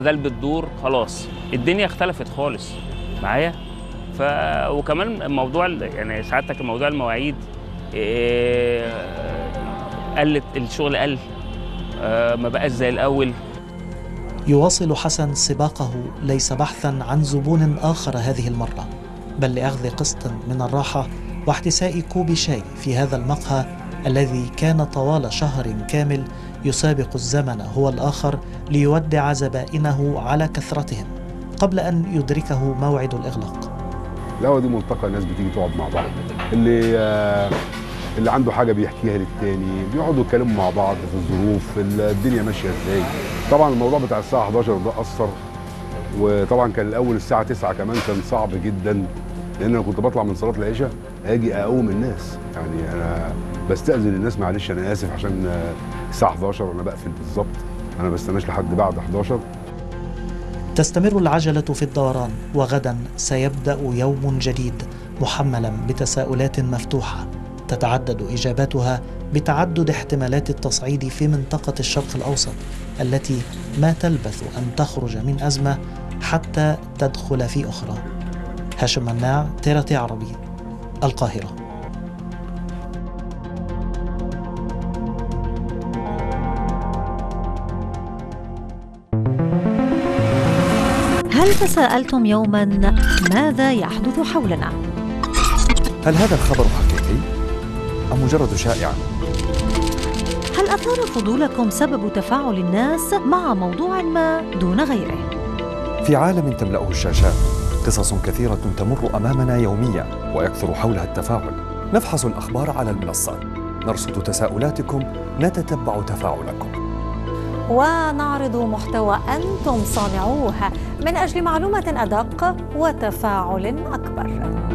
غلب الدور خلاص الدنيا اختلفت خالص معايا ف وكمان موضوع ال- يعني سعادتك موضوع المواعيد إيه، قلت الشغل قل آه، ما بقاش زي الاول يواصل حسن سباقه ليس بحثا عن زبون آخر هذه المرة بل لأخذ قسط من الراحة واحتساء كوب شاي في هذا المقهى الذي كان طوال شهر كامل يسابق الزمن هو الآخر ليودع زبائنه على كثرتهم قبل أن يدركه موعد الإغلاق القهوه دي ملتقى الناس بتيجي تقعد مع بعض اللي آه، اللي عنده حاجه بيحكيها للتاني بيقعدوا يتكلموا مع بعض في الظروف الدنيا ماشيه ازاي طبعا الموضوع بتاع الساعه 11 ده اثر وطبعا كان الاول الساعه 9 كمان كان صعب جدا لان انا كنت بطلع من صلاه العشاء اجي اقوم الناس يعني انا بستاذن الناس معلش انا اسف عشان آه، الساعه 11 وانا بقفل بالظبط انا ما بستناش لحد بعد 11 تستمر العجلة في الدوران وغدا سيبدأ يوم جديد محملا بتساؤلات مفتوحة تتعدد إجاباتها بتعدد احتمالات التصعيد في منطقة الشرق الأوسط التي ما تلبث أن تخرج من أزمة حتى تدخل في أخرى هاشم مناع تيرتي عربي القاهرة هل تساءلتم يوما ماذا يحدث حولنا؟ هل هذا الخبر حقيقي أم مجرد شائعة؟ هل أثار فضولكم سبب تفاعل الناس مع موضوع ما دون غيره؟ في عالم تملأه الشاشات قصص كثيرة تمر أمامنا يوميا ويكثر حولها التفاعل نفحص الأخبار على المنصات نرصد تساؤلاتكم نتتبع تفاعلكم ونعرض محتوى أنتم صانعوه من أجل معلومة أدق وتفاعل أكبر